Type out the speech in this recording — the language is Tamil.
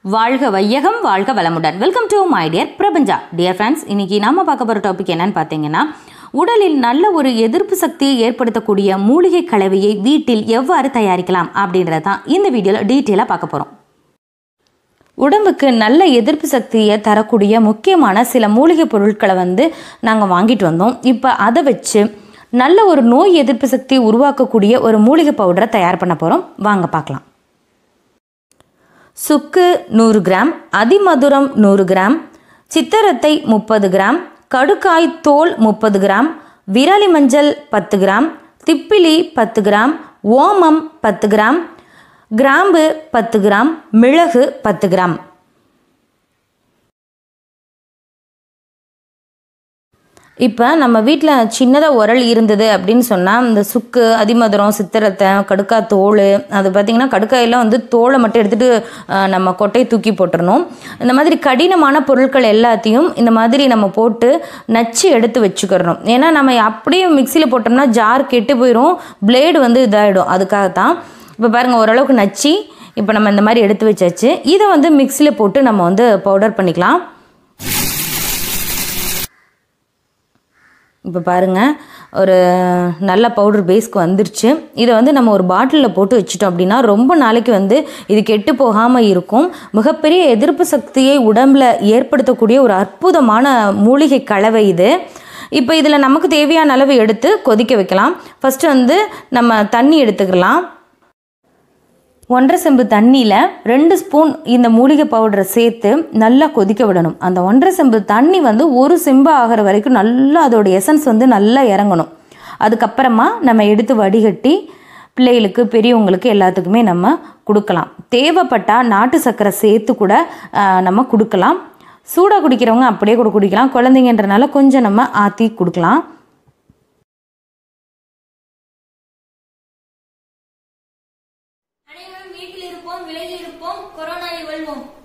வாழ்க வையகம் வாழ்க வளமுடன் வெல்கம் டு மை டியர் பிரபஞ்சா டியர் ஃப்ரெண்ட்ஸ் இன்னைக்கு நாம பார்க்க போகிற டாபிக் என்னன்னு பார்த்தீங்கன்னா உடலில் நல்ல ஒரு எதிர்ப்பு சக்தியை ஏற்படுத்தக்கூடிய மூலிகை கலவையை வீட்டில் எவ்வாறு தயாரிக்கலாம் அப்படின்றத தான் இந்த வீடியோவில் டீட்டெயிலாக பார்க்க போகிறோம் உடம்புக்கு நல்ல எதிர்ப்பு சக்தியை தரக்கூடிய முக்கியமான சில மூலிகை பொருட்களை வந்து நாங்கள் வாங்கிட்டு வந்தோம் இப்போ அதை வச்சு நல்ல ஒரு நோய் எதிர்ப்பு சக்தியை உருவாக்கக்கூடிய ஒரு மூலிகை பவுடரை தயார் பண்ண போகிறோம் வாங்க பார்க்கலாம் சுக்கு நூறு கிராம் அதிமதுரம் நூறு கிராம் சித்தரத்தை முப்பது கிராம் கடுக்காய் தோல் முப்பது கிராம் விரலி மஞ்சள் பத்து கிராம் திப்பிலி பத்து கிராம் ஓமம் பத்து கிராம் கிராம்பு பத்து கிராம் மிளகு பத்து கிராம் இப்போ நம்ம வீட்டில் சின்னதாக உரல் இருந்தது அப்படின்னு சொன்னால் இந்த சுக்கு அதிமதுரம் சித்திரத்தை கடுக்காய் தோல் அது பார்த்திங்கன்னா கடுக்காயெல்லாம் வந்து தோலை மட்டும் எடுத்துகிட்டு நம்ம கொட்டையை தூக்கி போட்டுறணும் இந்த மாதிரி கடினமான பொருட்கள் எல்லாத்தையும் இந்த மாதிரி நம்ம போட்டு நச்சு எடுத்து வச்சுக்கிறணும் ஏன்னா நம்ம அப்படியே மிக்சியில் போட்டோம்னா ஜார் கெட்டு போயிடும் பிளேடு வந்து இதாகிடும் அதுக்காகத்தான் இப்போ பாருங்கள் ஓரளவுக்கு நச்சு இப்போ நம்ம இந்த மாதிரி எடுத்து வச்சாச்சு இதை வந்து மிக்சியில் போட்டு நம்ம வந்து பவுடர் பண்ணிக்கலாம் இப்போ பாருங்கள் ஒரு நல்ல பவுடர் பேஸ்க்கு வந்துருச்சு இதை வந்து நம்ம ஒரு பாட்டிலில் போட்டு வச்சிட்டோம் அப்படின்னா ரொம்ப நாளைக்கு வந்து இது கெட்டு போகாமல் இருக்கும் மிகப்பெரிய எதிர்ப்பு சக்தியை உடம்பில் ஏற்படுத்தக்கூடிய ஒரு அற்புதமான மூலிகை கலவை இது இப்போ இதில் நமக்கு தேவையான அளவு எடுத்து கொதிக்க வைக்கலாம் ஃபஸ்ட்டு வந்து நம்ம தண்ணி எடுத்துக்கலாம் ஒன்றரை செம்பு தண்ணியில் ரெண்டு ஸ்பூன் இந்த மூலிகை பவுடரை சேர்த்து நல்லா கொதிக்க விடணும் அந்த ஒன்றரை செம்பு தண்ணி வந்து ஒரு செம்பு ஆகிற வரைக்கும் நல்லா அதோட எசன்ஸ் வந்து நல்லா இறங்கணும் அதுக்கப்புறமா நம்ம எடுத்து வடிகட்டி பிள்ளைகளுக்கு பெரியவங்களுக்கு எல்லாத்துக்குமே நம்ம கொடுக்கலாம் தேவைப்பட்டால் நாட்டு சர்க்கரை சேர்த்து கூட நம்ம கொடுக்கலாம் சூடாக குடிக்கிறவங்க அப்படியே கூட குடிக்கலாம் குழந்தைங்கன்றனால கொஞ்சம் நம்ம ஆற்றி கொடுக்கலாம் அனைவரும் வீட்டில் இருப்போம் விலகி இருப்போம் கொரோனாவை வெல்வோம்